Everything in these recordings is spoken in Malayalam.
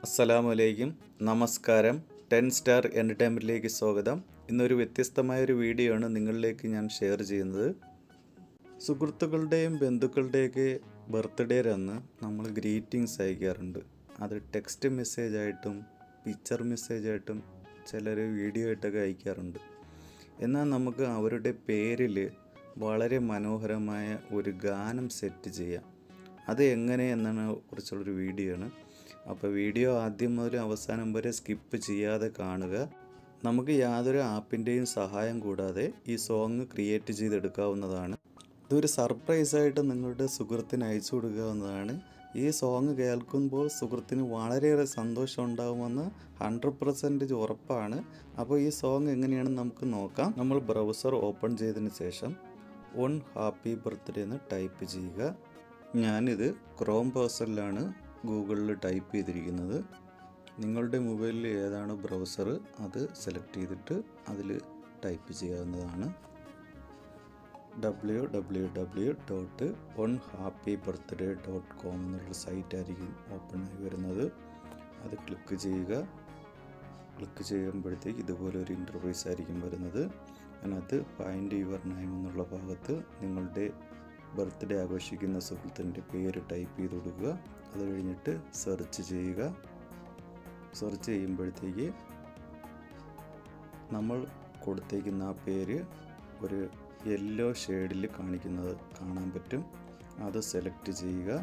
അസ്സലാമലൈക്കും നമസ്കാരം ടെൻ സ്റ്റാർ എൻ്റർടൈൻമെൻറ്റിലേക്ക് സ്വാഗതം ഇന്നൊരു വ്യത്യസ്തമായൊരു വീഡിയോ ആണ് നിങ്ങളിലേക്ക് ഞാൻ ഷെയർ ചെയ്യുന്നത് സുഹൃത്തുക്കളുടെയും ബന്ധുക്കളുടെയൊക്കെ ബർത്ത്ഡേ അന്ന് നമ്മൾ ഗ്രീറ്റിങ്സ് അയക്കാറുണ്ട് അത് ടെക്സ്റ്റ് മെസ്സേജ് ആയിട്ടും പിക്ചർ മെസ്സേജ് ആയിട്ടും ചിലർ വീഡിയോ ആയിട്ടൊക്കെ അയക്കാറുണ്ട് എന്നാൽ നമുക്ക് അവരുടെ പേരിൽ വളരെ മനോഹരമായ ഒരു ഗാനം സെറ്റ് ചെയ്യാം അത് എങ്ങനെ എന്നാണ് കുറിച്ചുള്ളൊരു വീഡിയോ ആണ് അപ്പോൾ വീഡിയോ ആദ്യം മുതൽ അവസാനം വരെ സ്കിപ്പ് ചെയ്യാതെ കാണുക നമുക്ക് യാതൊരു ആപ്പിൻ്റെയും സഹായം കൂടാതെ ഈ സോങ് ക്രിയേറ്റ് ചെയ്തെടുക്കാവുന്നതാണ് ഇതൊരു സർപ്രൈസായിട്ട് നിങ്ങളുടെ സുഹൃത്തിന് അയച്ചു കൊടുക്കാവുന്നതാണ് ഈ സോങ് കേൾക്കുമ്പോൾ സുഹൃത്തിന് വളരെയേറെ സന്തോഷം ഉണ്ടാകുമെന്ന് ഹൺഡ്രഡ് പെർസെൻറ്റേജ് ഉറപ്പാണ് അപ്പോൾ ഈ സോങ് എങ്ങനെയാണെന്ന് നമുക്ക് നോക്കാം നമ്മൾ ബ്രൗസർ ഓപ്പൺ ചെയ്തതിന് ശേഷം വൺ ഹാപ്പി ബർത്ത്ഡേ എന്ന് ടൈപ്പ് ചെയ്യുക ഞാനിത് ക്രോം ബ്രൗസറിലാണ് ഗൂഗിളിൽ ടൈപ്പ് ചെയ്തിരിക്കുന്നത് നിങ്ങളുടെ മൊബൈലിൽ ഏതാണ് ബ്രൗസർ അത് സെലക്ട് ചെയ്തിട്ട് അതിൽ ടൈപ്പ് ചെയ്യാവുന്നതാണ് W W W dot one happy birthday dot com എന്നുള്ള സൈറ്റായിരിക്കും ഓപ്പൺ ആയി വരുന്നത് അത് ക്ലിക്ക് ചെയ്യുക ക്ലിക്ക് ചെയ്യുമ്പോഴത്തേക്ക് ഇതുപോലെ ഒരു ഇൻ്റർഫേസ് ആയിരിക്കും വരുന്നത് അതിനകത്ത് ഫൈൻഡ് യുവർ നെയിം എന്നുള്ള ഭാഗത്ത് നിങ്ങളുടെ ബർത്ത്ഡേ ആഘോഷിക്കുന്ന സുഹൃത്തിൻ്റെ പേര് ടൈപ്പ് ചെയ്ത് കൊടുക്കുക അത് കഴിഞ്ഞിട്ട് സെർച്ച് ചെയ്യുക സെർച്ച് ചെയ്യുമ്പോഴത്തേക്ക് നമ്മൾ കൊടുത്തേക്കുന്ന ആ പേര് ഒരു യെല്ലോ ഷെയ്ഡിൽ കാണിക്കുന്നത് കാണാൻ പറ്റും അത് സെലക്ട് ചെയ്യുക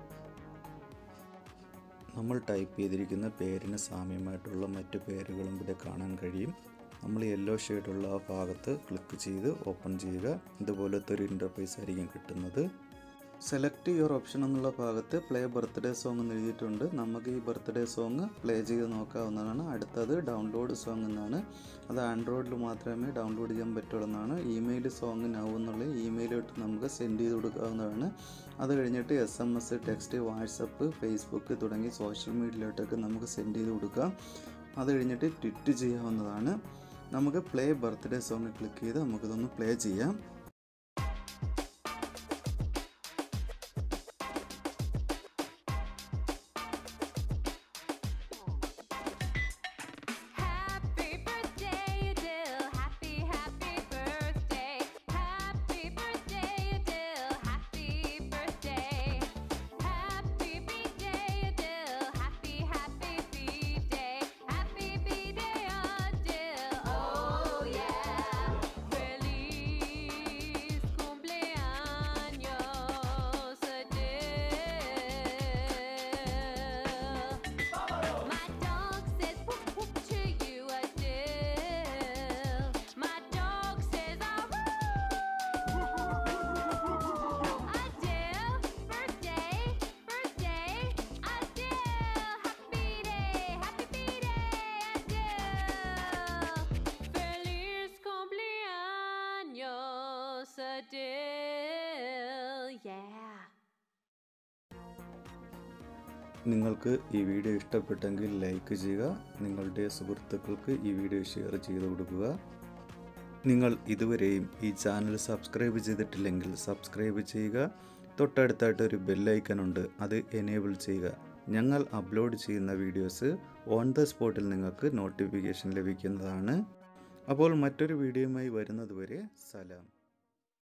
നമ്മൾ ടൈപ്പ് ചെയ്തിരിക്കുന്ന പേരിന് സാമ്യമായിട്ടുള്ള മറ്റു പേരുകളും ഇവിടെ കാണാൻ കഴിയും നമ്മൾ യെല്ലോ ഷെയ്ഡുള്ള ആ ഭാഗത്ത് ക്ലിക്ക് ചെയ്ത് ഓപ്പൺ ചെയ്യുക ഇതുപോലത്തെ ഒരു ഇൻ്റർഫേസ് ആയിരിക്കും കിട്ടുന്നത് സെലക്ട് യുവർ ഓപ്ഷൻ എന്നുള്ള ഭാഗത്ത് പ്ലേ ബർത്ത്ഡേ സോങ് എന്ന് എഴുതിയിട്ടുണ്ട് നമുക്ക് ഈ ബർത്ത്ഡേ സോങ് പ്ലേ ചെയ്ത് നോക്കാവുന്നതാണ് അടുത്തത് ഡൗൺലോഡ് സോങ് എന്നാണ് അത് ആൻഡ്രോയിഡിൽ മാത്രമേ ഡൗൺലോഡ് ചെയ്യാൻ പറ്റുള്ളൂ എന്നാണ് ഇമെയിൽ സോങ് നൗ എന്നുള്ള ഇമെയിലോട്ട് നമുക്ക് സെൻഡ് ചെയ്ത് കൊടുക്കാവുന്നതാണ് അത് കഴിഞ്ഞിട്ട് S M S text WhatsApp Facebook തുടങ്ങി സോഷ്യൽ മീഡിയയിലോട്ടൊക്കെ നമുക്ക് സെൻഡ് ചെയ്ത് കൊടുക്കാം അത് കഴിഞ്ഞിട്ട് ട്വിറ്റ് ചെയ്യാവുന്നതാണ് നമുക്ക് പ്ലേ ബർത്ത്ഡേ സോങ് ക്ലിക്ക് ചെയ്ത് നമുക്കിതൊന്ന് പ്ലേ ചെയ്യാം Happy birthday, Adele. Happy, happy birthday. Happy birthday, Adele. Happy birthday. Happy birthday, Adele. Happy, happy birthday. Happy birthday, Adele. Oh yeah. Feliz cumpleaños, Adele. My dog says whoop whoop to you, Adele. My dog says ah Adele, birthday, birthday, Adele. Happy day, happy day, Adele. Feliz cumpleaños, Adele. Yeah. നിങ്ങൾക്ക് ഈ വീഡിയോ ഇഷ്ടപ്പെട്ടെങ്കിൽ ലൈക്ക് ചെയ്യുക നിങ്ങളുടെ സുഹൃത്തുക്കൾക്ക് ഈ വീഡിയോ ഷെയർ ചെയ്ത് കൊടുക്കുക നിങ്ങൾ ഇതുവരെയും ഈ ചാനൽ സബ്സ്ക്രൈബ് ചെയ്തിട്ടില്ലെങ്കിൽ സബ്സ്ക്രൈബ് ചെയ്യുക തൊട്ടടുത്തായിട്ട് ഒരു ബെല്ലൈക്കൺ ഉണ്ട് അത് എനേബിൾ ചെയ്യുക ഞങ്ങൾ അപ്ലോഡ് ചെയ്യുന്ന വീഡിയോസ് ഓൺ ദ സ്പോട്ടിൽ നിങ്ങൾക്ക് നോട്ടിഫിക്കേഷൻ ലഭിക്കുന്നതാണ് അപ്പോൾ മറ്റൊരു വീഡിയോയുമായി വരുന്നതുവരെ സലാം